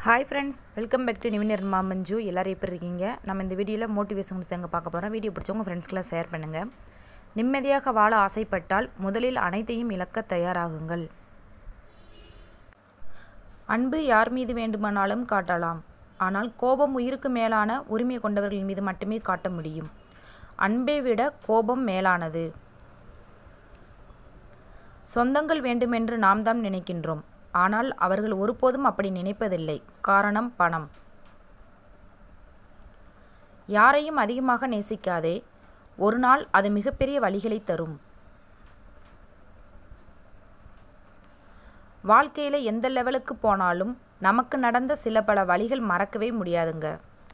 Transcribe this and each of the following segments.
hi friends welcome back to நிவினர் மாமஞ்சு எல்லோரும் எப்படி இருக்கீங்க நம்ம இந்த வீடியோவில் மோட்டிவேஷன் எங்கே பார்க்க போகிறோம் வீடியோ பிடிச்சவங்க ஃப்ரெண்ட்ஸ்க்கெலாம் ஷேர் பண்ணுங்கள் நிம்மதியாக வாழ ஆசைப்பட்டால் முதலில் அனைத்தையும் இழக்க தயாராகுங்கள் அன்பு யார் மீது வேண்டுமானாலும் காட்டலாம் ஆனால் கோபம் உயிருக்கு மேலான உரிமை கொண்டவர்கள் மீது மட்டுமே காட்ட முடியும் அன்பை விட கோபம் மேலானது சொந்தங்கள் வேண்டுமென்று நாம் தான் நினைக்கின்றோம் ஆனால் அவர்கள் ஒருபோதும் அப்படி நினைப்பதில்லை காரணம் பணம் யாரையும் அதிகமாக நேசிக்காதே ஒரு நாள் அது மிகப்பெரிய வழிகளை தரும் வாழ்க்கையில் எந்த லெவலுக்கு போனாலும் நமக்கு நடந்த சில பல வழிகள் மறக்கவே முடியாதுங்க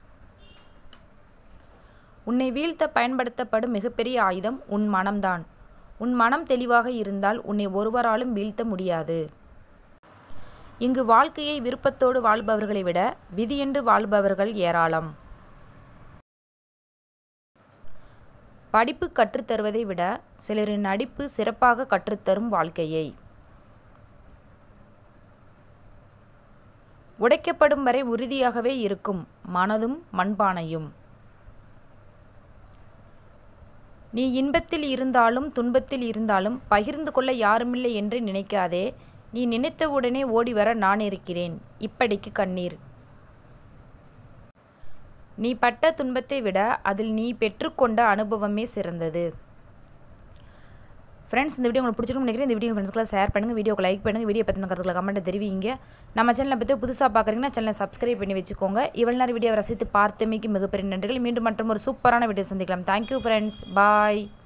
உன்னை வீழ்த்த பயன்படுத்தப்படும் மிகப்பெரிய ஆயுதம் உன் மனம்தான் உன் மனம் தெளிவாக இருந்தால் உன்னை ஒருவராலும் வீழ்த்த முடியாது இங்கு வாழ்க்கையை விருப்பத்தோடு வாழ்பவர்களை விட விதியென்று வாழ்பவர்கள் ஏராளம் படிப்பு கற்றுத்தருவதை விட சிலரின் நடிப்பு சிறப்பாக கற்றுத்தரும் வாழ்க்கையை உடைக்கப்படும் வரை உறுதியாகவே இருக்கும் மனதும் மண்பானையும் நீ இன்பத்தில் இருந்தாலும் துன்பத்தில் இருந்தாலும் பகிர்ந்து கொள்ள யாருமில்லை என்று நினைக்காதே நீ நினைத்தவுடனே ஓடி வர நான் இருக்கிறேன் இப்படிக்கு கண்ணீர் நீ பட்ட துன்பத்தை விட அதில் நீ பெற்றுக்கொண்ட அனுபவமே சிறந்தது ஃப்ரெண்ட்ஸ் இந்த வீடியோ உங்களுக்கு பிடிச்சிருக்கும் நினைக்கிறேன் இந்த வீடியோ ஃப்ரெண்ட்ஸ்க்குலாம் ஷேர் பண்ணுங்கள் வீடியோக்கு லைக் பண்ணுங்கள் வீடியோ பற்றின கருத்துக்களை கமெண்ட்டை தெரிவிங்க நம்ம சேனலை பற்றி புதுசாக பார்க்குறீங்கன்னா சேனலை சப்ஸ்கிரைப் பண்ணி வச்சுக்கோங்க இவ்வளோ நேரம் வீடியோ ரசித்து பார்த்தமைக்கு மிகப்பெரிய நன்றிகள் மீண்டும் மற்றும் ஒரு சூப்பரான வீடியோ சந்திக்கலாம் தேங்க்யூ ஃப்ரெண்ட்ஸ் பாய்